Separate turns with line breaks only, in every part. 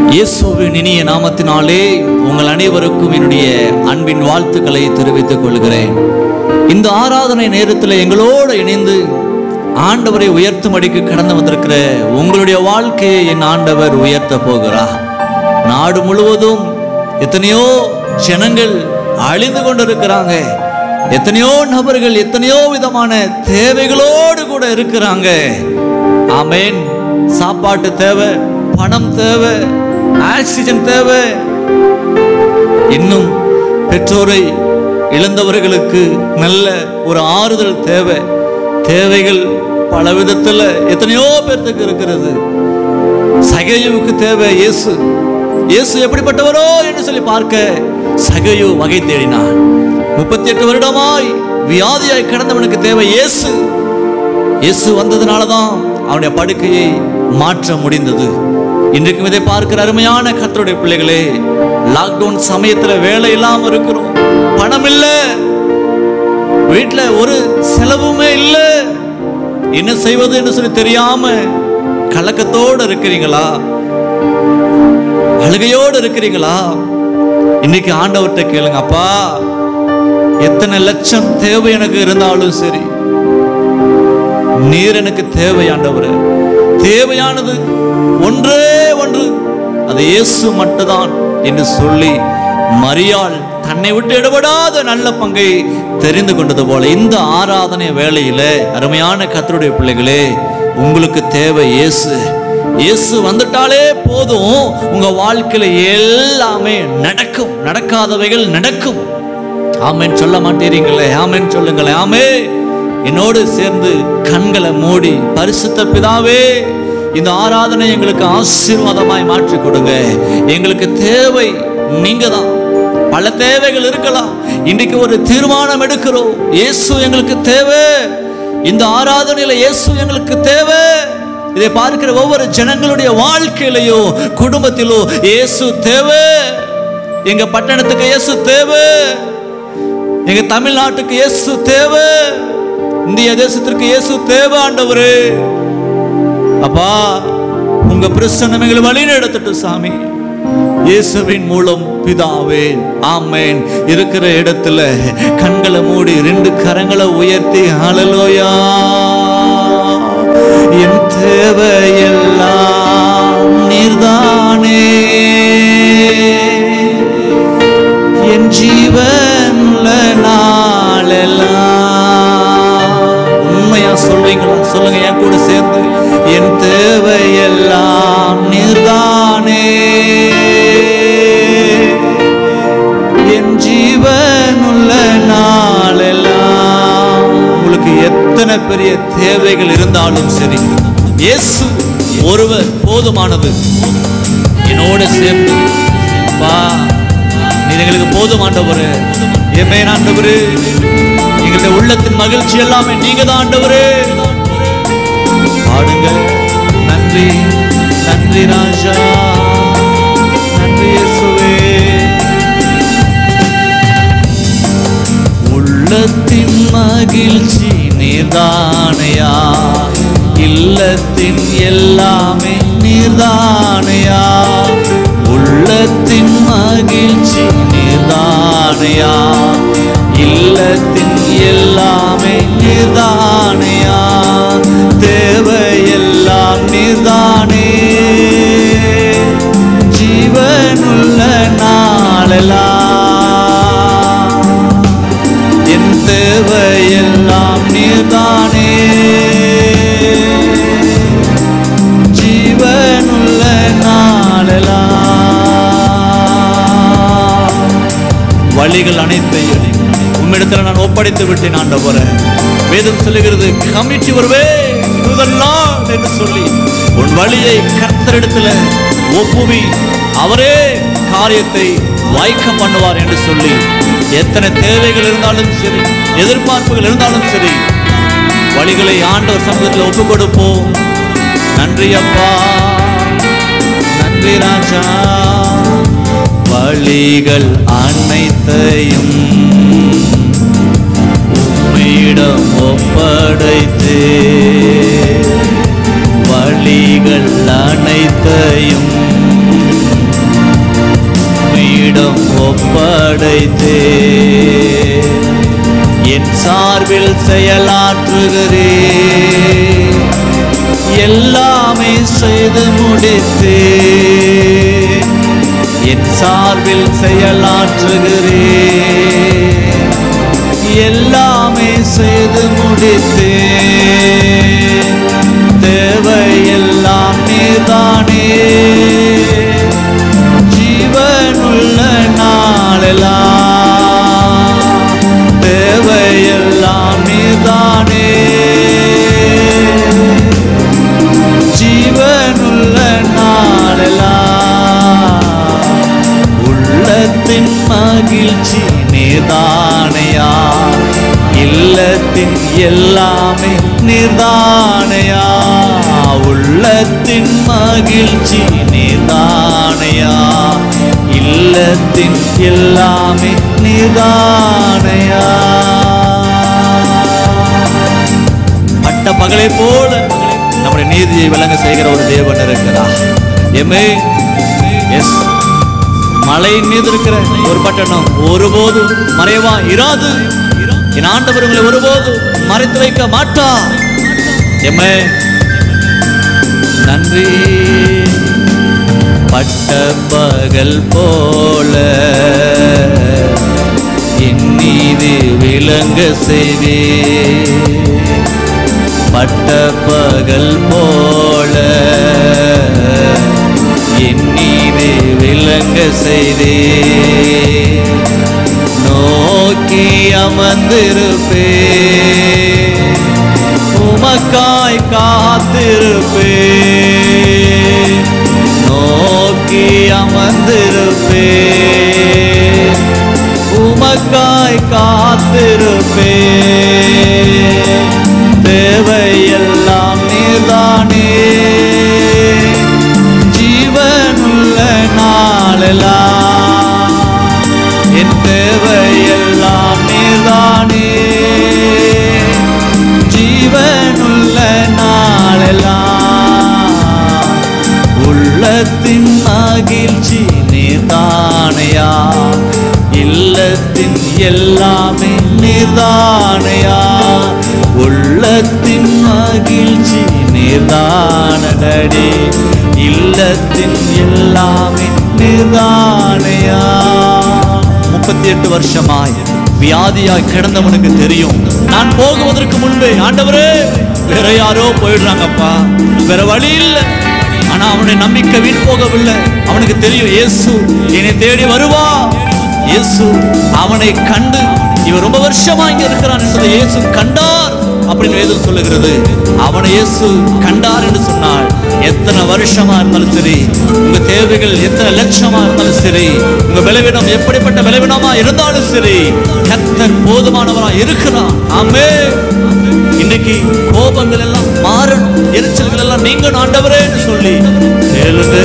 இயேசுவின் இனிய நாமத்தினாலே உங்கள் அனைவருக்கும் என்னுடைய அன்பின் வாழ்த்துக்களை தெரிவித்துக் கொள்கிறேன் இந்த ஆராதனை நேரத்தில் எங்களோடு இணைந்து ஆண்டவரை உயர்த்தும்படிக்கு கடந்து வந்திருக்கிற உங்களுடைய வாழ்க்கையை என் ஆண்டவர் உயர்த்த போகிறார் நாடு முழுவதும் எத்தனையோ ஜனங்கள் அழிந்து கொண்டிருக்கிறாங்க எத்தனையோ நபர்கள் எத்தனையோ விதமான தேவைகளோடு கூட இருக்கிறாங்க ஆமென் சாப்பாட்டு தேவை பணம் தேவை ஆக்சிஜன் தேவை இன்னும் பெற்றோரை இழந்தவர்களுக்கு நல்ல ஒரு ஆறுதல் தேவை தேவைகள் பல விதத்துல எத்தனையோ பேர்த்துக்கு இருக்கிறது சகையுவுக்கு தேவை இயேசு இயேசு எப்படிப்பட்டவரோ என்று சொல்லி பார்க்க சகையு வகை தேடினான் முப்பத்தி எட்டு வருடமாய் வியாதியாய் கிடந்தவனுக்கு தேவை இயேசு இயேசு வந்ததுனால தான் அவனுடைய படுக்கையை மாற்ற முடிந்தது இன்றைக்கும் இதை பார்க்கிற அருமையான கர்த்தருடைய பிள்ளைகளே லாக்டவுன் சமயத்துல வேலை இல்லாம இருக்கிறோம் பணம் இல்ல வீட்டுல ஒரு செலவுமே இல்ல என்ன செய்வது என்று சொல்லி தெரியாம கலக்கத்தோடு இருக்கிறீங்களா அழுகையோடு இருக்கிறீங்களா இன்னைக்கு ஆண்டவர்கிட்ட கேளுங்க அப்பா எத்தனை லட்சம் தேவை எனக்கு இருந்தாலும் சரி நீர் எனக்கு தேவை ஆண்டவரே தேவையானது ஒன்றே ஒன்று அது இயேசு மட்டும்தான் என்று சொல்லி மரியாள் தன்னை விட்டு இடப்படாத நல்ல பங்கை தெரிந்து கொண்டது போல இந்த ஆராதனை வேளையில அருமையான கத்தருடைய பிள்ளைகளே உங்களுக்கு தேவை இயேசு இயேசு வந்துட்டாலே போதும் உங்க வாழ்க்கையில எல்லாமே நடக்கும் நடக்காதவைகள் நடக்கும் ஆமென் சொல்ல மாட்டீங்களே ஆமென் சொல்லுங்களேன் ஆமே என்னோடு சேர்ந்து கண்களை மூடி பரிசுத்த பிதாவே இந்த ஆராதனை எங்களுக்கு ஆசீர்வாதமாய் மாற்றி கொடுங்க எங்களுக்கு தேவை நீங்க தான் பல தேவைகள் இருக்கலாம் இன்னைக்கு ஒரு தீர்மானம் எடுக்கிறோம் இயேசு எங்களுக்கு தேவை இந்த ஆராதனையில இயேசு எங்களுக்கு தேவை இதை பார்க்கிற ஒவ்வொரு ஜனங்களுடைய வாழ்க்கையிலையோ குடும்பத்திலோ இயேசு தேவை எங்க பட்டணத்துக்கு இயேசு தேவை எங்க தமிழ்நாட்டுக்கு இயேசு தேவை இந்திய தேசத்திற்கு இயேசு தேவை ஆண்டவரே அப்பா உங்க பிரசன்னம் எங்களை வழி நடத்தட்டு சாமி இயேசுவின் மூலம் பிதாவே ஆமேன் இருக்கிற இடத்துல கண்களை மூடி ரெண்டு கரங்களை உயர்த்தி ஹalleluya என் தேவையெல்லாம் நீர்தானே என் ஜீவனுள்ள நாளெல்லாம் உண்மையா சொல்றீங்களா சொல்லுங்க என் கூட சேர்ந்து என் தேவையெல்லாம் நீர்தானே என் ஜீவனுள்ள நாளெல்லாம் உங்களுக்கு எத்தனை பெரிய தேவைகள் இருந்தாலும் சரி இயேசு ஒருவர் போதுமானது என்னோட சேர்ந்து வா நீர் எங்களுக்கு போதும் ஆண்டவரே எமே ஆண்டவரே எங்களுடைய உள்ளத்தின் மகிழ்ச்சி எல்லாமே நீங்க தான் ஆண்டவரே பாடுங்க நன்றி நன்றி ராஜா நன்றி இயேசுவே உள்ளத்தின் மகிழ்ச்சி நீர்தானையா இல்லத்தின் எல்லாமே நீர்தானையா உள்ளத்தின் மகிழ்ச்சி நீர்தானையா இல்லத்தின் எல்லாமே நீர்தானையா தேவையெல்லாம் நீர்தானே ஜீவனுள்ள நாளெல்லாம் என் தேவையெல்லாம் நீர்தானே ஜீவனுள்ள நாளெல்லாம் வழிகள் அனைத்தையும் உம்மிடத்தில் நான் ஒப்படைத்து விட்டேன் ஆண்டவரே வேதம் சொல்லுகிறது கமிட்டி வருவே முதல்லாம் என்று சொல்லி உன் வழியை கர்த்தரிடத்துல ஒப்புவி அவரே காரியத்தை வாய்க்க பண்ணுவார் என்று சொல்லி எத்தனை தேவைகள் இருந்தாலும் சரி எதிர்பார்ப்புகள் இருந்தாலும் சரி வழிகளை ஆண்டவர் சமூகத்தில் ஒப்பு கொடுப்போம் நன்றி அப்பா நன்றி ராஜா வழிகள் அனைத்தையும் உம்மிடம் ஒப்படைத்தே வழிகள் அனைத்தையும் உம்மிடம் ஒப்படைத்தே என் சார்பில் செயலாற்றுகிறே எல்லாமே செய்து முடித்தே என் சார்பில் செயலாற்றுகிறே எல்லாமே செய்து முடித்தே தேவையெல்லாம் நீதானே ஜீவனுள்ள நாளெல்லாம் தேவையெல்லாம் நீதானே ஜீவனுள்ள நாளெல்லாம் உள்ளத்தின் மகிழ்ச்சி நீதானையா இல்லத்தின் எல்லாமே நீதானையா உள்ளத்தின் மகிழ்ச்சி நீதானையா இல்லத்தின் எல்லாமே நீதானையா பட்ட பகலை போல நம்முடைய நீதியை விளங்க செய்கிற ஒரு தேவன் இருக்கிறார் எமே எஸ் மலையின் மீது இருக்கிற ஒரு பட்டணம் ஒருபோதும் மறைவா இராது என் ஆண்டவர் உங்களை ஒருபோதும் மறைத்து வைக்க மாட்டார் எம்மே நன்றி பட்ட பகல் போல என் நீதி விளங்க செய்வே பட்ட பகல் போல என் நீதி விளங்க செய்தே நோக்கி அமர்ந்திருப்பே உமக்காய் காத்திருப்பே நோக்கி அமர்ந்திருப்பே உமக்காய் காத்திருப்பே தேவையெல்லாம் நீதானே ஜீவனுள்ள நாளெல்லாம் என் தேவையெல்லாம் நீதானே ஜீவனுள்ள நாளெல்லாம் உள்ளத்தின் மகிழ்ச்சி நீதானையா இல்லத்தின் எல்லாமே நீதானையா உள்ளத்தின் மகிழ்ச்சி நீதானடடி இல்லத்தின் எல்லாமே நீதானையா முப்பத்தி எட்டு வருஷமாய் வியாதியாய் கிடந்தவனுக்கு தெரியும் நான் போகுவதற்கு முன்பே ஆண்டவரே வேற யாரோ போயிடுறாங்கப்பா வேற வழி இல்லை ஆனா அவனுடைய நம்பிக்கை வீண் போகவில்லை அவனுக்கு தெரியும் இயேசு என்னை தேடி வருவா இயேசு அவனை கண்டு இவன் ரொம்ப வருஷமா இங்க இருக்கிறான் என்பதை இயேசு கண்டார் அப்படின்னு வேதம் சொல்லுகிறது அவனை இயேசு கண்டார் என்று சொன்னால் எத்தனை வருஷமா இருந்தாலும் சரி உங்க தேவைகள் எத்தனை லட்சமா இருந்தாலும் சரி உங்க பலவீனம் எப்படிப்பட்ட பலவீனமா இருந்தாலும் சரி கர்த்தர் போதுமானவரா இருக்கிறான் ஆமே இன்னைக்கு கோபங்கள் எல்லாம் மாறணும் எரிச்சல்கள் எல்லாம் நீங்க ஆண்டவரேன்னு சொல்லி கேளுங்க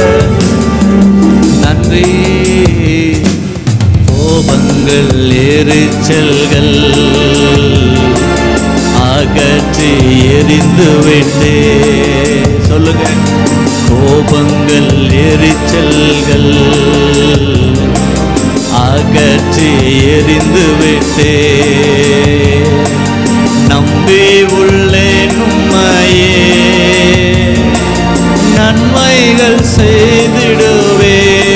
நன்றி கோபங்கள் எரிச்சல்கள் அகற்றி எரிந்து விட்டே சொல்லுங்க கோபங்கள் எரிச்சல்கள் அகற்றி எரிந்து விட்டே நம்பி உள்ளேன் உம்மையே நன்மைகள் செய்திடுவே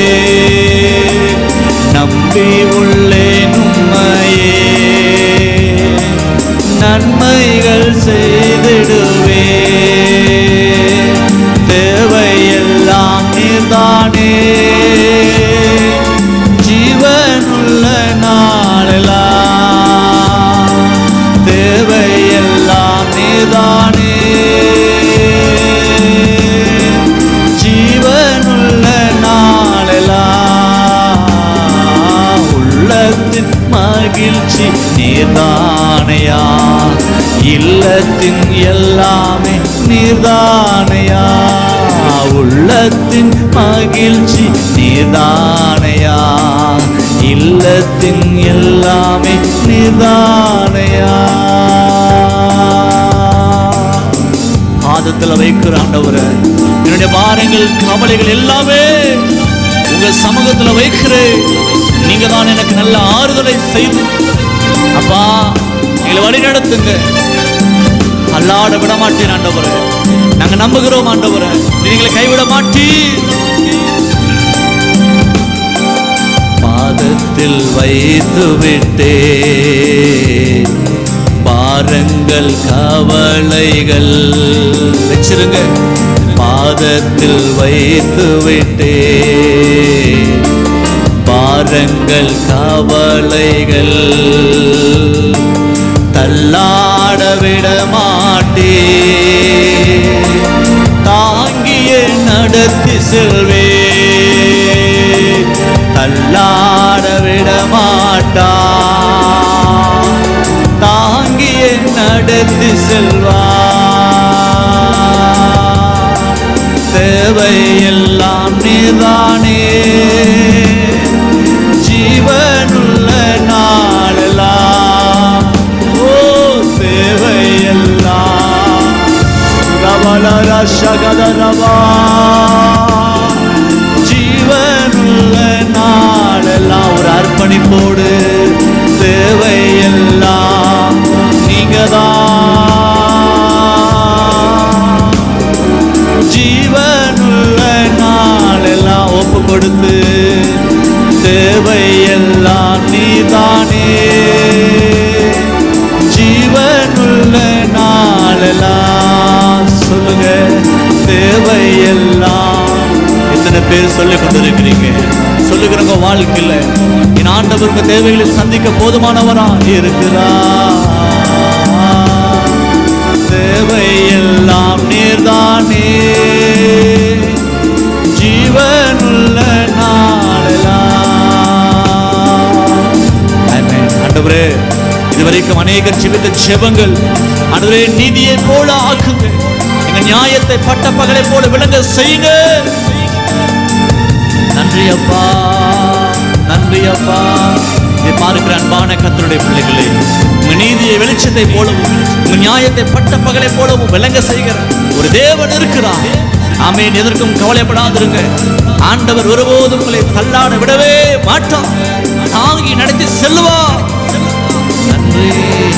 நம்பி உள்ளேன் உம்மையே நன்மைகள் செய்திடுவே தேவையெல்லாம் நீர்தானே ஜீவனுள்ள நாளெல்லாம் தேவையெல்லாம் நீதானே ஜீவனுள்ள நாளெல்லாம் உள்ளத்தின் மகிழ்ச்சி நீர்தானையா இல்லத்தின் எல்லாமே நீர்தானையா உள்ளத்தின் மகிழ்ச்சி நீர்தானையா இல்லத்தின் எல்லாமே நீர்தானையா பாதத்துல வைக்கிற ஆண்டவரே என்னுடைய பாரங்கள் கவலைகள் எல்லாமே உங்க உங்க சமூகத்துல வைக்கிறேன் நீங்க தான் எனக்கு நல்ல ஆறுதலை செய்து அப்பா எங்களை வழி நடத்துங்க அல்லாட விட மாட்டேன் ஆண்டவரே நாங்க நம்புகிறோம் ஆண்டவரே நீங்களை கைவிட மாட்டீர் பாதத்தில் வைத்து விட்டே பாரங்கள் கவலைகள் வச்சிருங்க பாதத்தில் வைத்து விட்டே பாரங்கள் கவலைகள் தள்ளாட விட மாட்டே தாங்கிய நடத்தி செல்வே தள்ளாட விட மாட்டா தாங்கிய நடத்தி செல்வா தேவையெல்லாம் நீதானே ஜீவனுள்ள நாளெல்லாம் ஓ தேவையெல்லாம் ரவலர சகதரவா ஜீவனுள்ள நாளெல்லாம் ஒரு அர்ப்பணிப்போடு தேவையெல்லாம் நீங்கதான் ஜீவனுள்ள நாளெல்லாம் ஒப்பு கொடுத்து தேவையெல்லாம் நீதானே ஜீவனுள்ள நாளெல்லாம் சொல்லுங்க தேவையெல்லாம் எத்தனை பேர் சொல்லிக் கொண்டிருக்கிறீங்க சொல்லுகிறவங்க வாழ்க்கையில என் ஆண்டவர் உங்க தேவைகளை சந்திக்க போதுமானவரா இருக்கிறார் தேவையெல்லாம் நீர்தானே ஜீவனுள்ள நாளெல்லாம் ஆமென். ஆண்டவரே இதுவரைக்கும் அநேகர் ஜெபித்த ஜெபங்கள் ஆண்டவரே நீதியை போல ஆக்குங்க எங்க நியாயத்தை பட்ட பகலை போல விளங்க செய்யுங்க நன்றி அப்பா நன்றி அப்பா இதை பார்க்கிற அன்பான கத்தருடைய பிள்ளைகளே உங்க நீதியை வெளிச்சத்தை போலவும் உங்க நியாயத்தை பட்ட பகலை போலவும் விளங்க செய்கிற ஒரு தேவன் இருக்கிறார் ஆமேன் எதற்கும் கவலைப்படாதிருங்க ஆண்டவர் ஒருபோதும் உங்களை தள்ளாட விடவே மாட்டார் தாங்கி நடத்தி செல்வார் நன்றி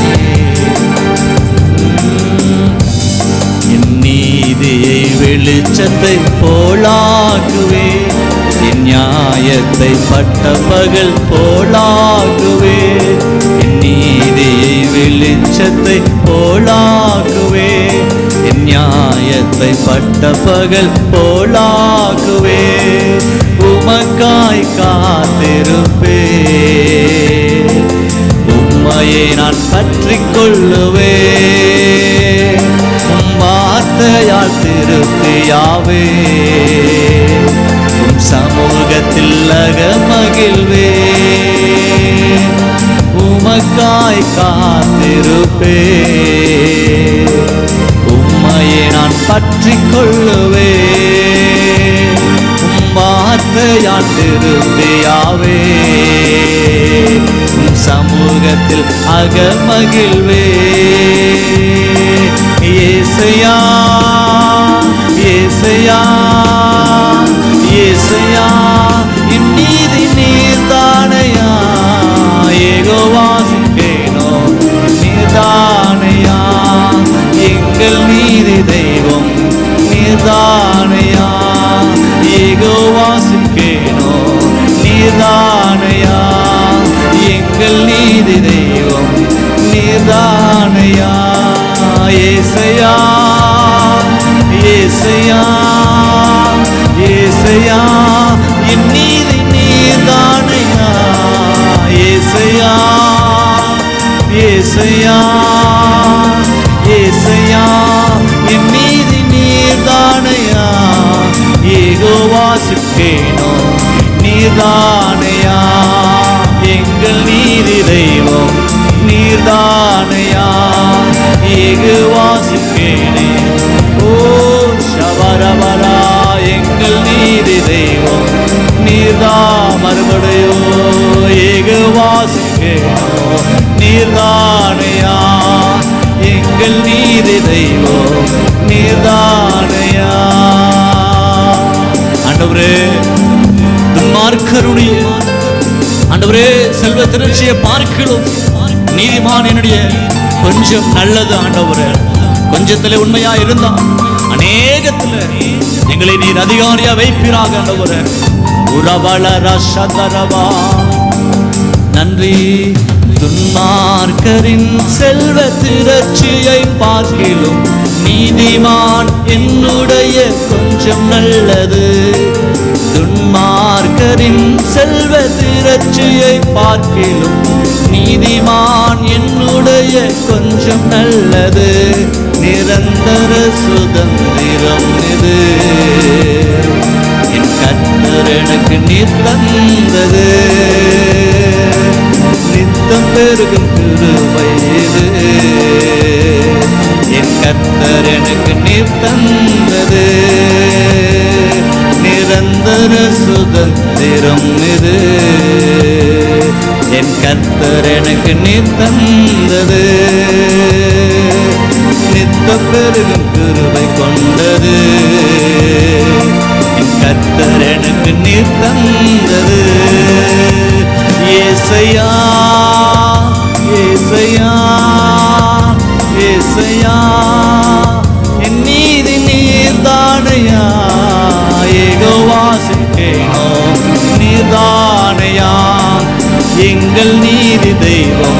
என் நீதியை வெளிச்சத்தை போலாக்குவே என் நியாயத்தை பட்ட பகல் போலாக்குவே என் நீதியை வெளிச்சத்தை போலாக்குவே என் நியாயத்தை பட்ட பகல் போலாக்குவே உமக்காய் காத்திருப்பே உம்மையை நான் பற்றிக் கொள்ளுவே உம் வார்த்தையால் திருப்தியாவே உம் சமூகத்தில் அகமகிழ்வே உமக்காய் காத்திருப்பே உம்மையை நான் பற்றிக் கொள்ளுவே உம் வார்த்தையால் திருப்தியாவே உம் சமூகத்தில் அகமகிழ்வே ஏசையா ஏசையா ஏசையா என் நீதி நீர்தானையா ஏகோவாசிக்கேனோ நீர்தானையா எங்கள் நீதி தெய்வம் நீர்தானையா ஏகோவாசிக்கேனோ நீர்தானையா எங்கள் நீதி தெய்வம் நீர்தானையா ஏசையா ஏசையா ஏசையா என் நீதி நீர்தானையா ஏசையா ஏசையா ஏசையா என் நீதி நீர்தானையா ஏகோவாசிப்பேனோ நீர்தானையா எங்கள் நீதி தெய்வம் நீர்தானையா ஏகோவாசிப்பேனே ஓ ஷவரவரா எங்கள் நீதி தெய்வம் நீர்தா மறுபடியோ ஏகவாசிக்கேனோ நீர்தானையா எங்கள் நீதி தெய்வம் நீர்தானையா ஆண்டவரே துன்மா துன்மார்க்கருடைய ஆண்டவரே செல்வ திருச்சியை பார்க்கிறோம் நீதிமான் என்னுடைய கொஞ்சம் நல்லது ஆண்டவரே கொஞ்சத்துல உண்மையா இருந்தா அநேகத்துல எங்களை நீர் அதிகாரியா வைப்பீராக ஆண்டவரே உறவள ரசதரவா நன்றி துன்மார்க்கரின் செல்வ திரட்சியை பார்க்கிலும் நீதிமான் என்னுடைய கொஞ்சம் நல்லது துன்மார்க்கரின் செல்வ திரட்சியை பார்க்கிலும் நீதிமான் என்னுடைய கொஞ்சம் நல்லது நிரந்தர சுதந்திரம் இது என் கர்த்தர் எனக்கு நீர் தந்தது நித்தம் பெருகும் கிருபை இது என் கர்த்தர் எனக்கு நீர் தந்தது நிரந்தர சுதந்திரம் இது என் கர்த்தர் எனக்கு நீர் தந்தது நித்த பெருகும் கிருபை கொண்டது என் கர்த்தர் எனக்கு நீர் தந்தது ஏசையா ஏசையா ஏசையா என் நீதி நீர்தானையா ஏகோவாசிக்கேனோ நீர்தானையா எங்கள் நீதி தெய்வம்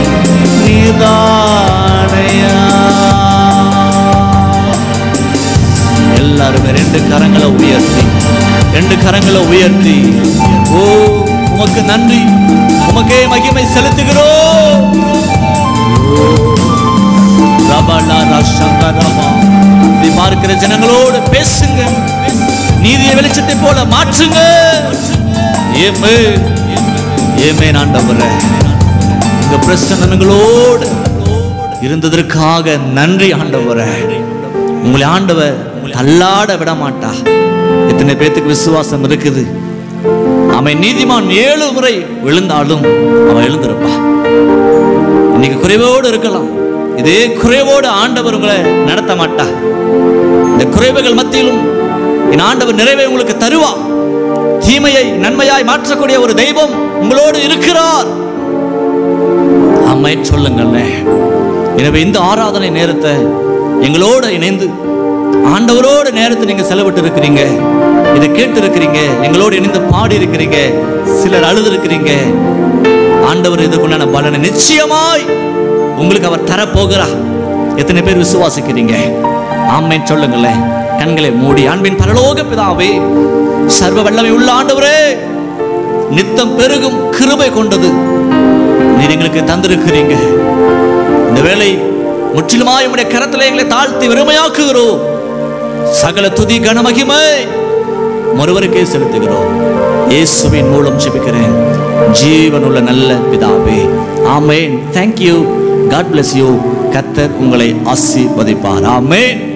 நீர்தானையா எல்லாருமே ரெண்டு கரங்களை உயர்த்தி ரெண்டு கரங்களை உயர்த்தி ஓ உமக்கு நன்றி உமக்கே மகிமை செலுத்துகிறோம் ஓ, ரபலா ரஷங்க ரபா. இதை பார்க்கிற ஜனங்களோடு பேசுங்க நீதிய வெளிச்சத்தை போல மாற்றுங்க ஏமே ஏமே ஆண்டவரே இந்த பிரசனங்களோடு இருந்ததற்காக நன்றி ஆண்டவரே உங்களை ஆண்டவர் தள்ளாட விட மாட்டா எத்தனை பேத்துக்கு விசுவாசம் இருக்குது அவன் நீதிமான் ஏழு முறை விழுந்தாலும் அவன் எழுந்திருப்பா இன்னைக்கு குறைவோடு இருக்கலாம் இதே குறைவோடு ஆண்டவர் உங்களை நடத்த மாட்டா இந்த குறைவுகள் மத்தியிலும் என் ஆண்டவர் நிறைவை உங்களுக்கு தருவா தீமையை நன்மையாய் மாற்றக்கூடிய ஒரு தெய்வம் உங்களோடு இருக்கிறார் அம்மை சொல்லுங்களே எனவே இந்த ஆராதனை நேரத்தை எங்களோட இணைந்து ஆண்டவரோட நேரத்தை நீங்க செலவிட்டு இருக்கிறீங்க இதை கேட்டு இருக்கிறீங்க எங்களோடு இணைந்து பாடி இருக்கிறீங்க சிலர் அழுது இருக்கிறீங்க ஆண்டவர் இதுக்குண்டான பலனை நிச்சயமாய் உங்களுக்கு அவர் தரப்போகிறார் எத்தனை பேர் விசுவாசிக்கிறீங்க ஆமென் சொல்லுங்களேன் கண்களை மூடி அன்பின் பரலோக பிதாவே சர்வ வல்லமை உள்ள ஆண்டவரே நித்தம் பெருகும் கிருபை கொண்டது நீர் எங்களுக்கு தந்திருக்கிறீங்க இந்த வேளை முற்றிலுமாய் உம்முடைய கரத்தில் எங்களை தாழ்த்தி வெறுமையாக்குகிறோம் சகல துதி கனமகிமை ஒருவருக்கே செலுத்துகிறோம் இயேசுவின் மூலம் ஜெபிக்கிறேன் ஜீவனுள்ள நல்ல பிதாவே ஆமென் தேங்க்யூ காட் bless யூ கத்தர் உங்களை ஆசீர்வதிப்பார் ஆமென்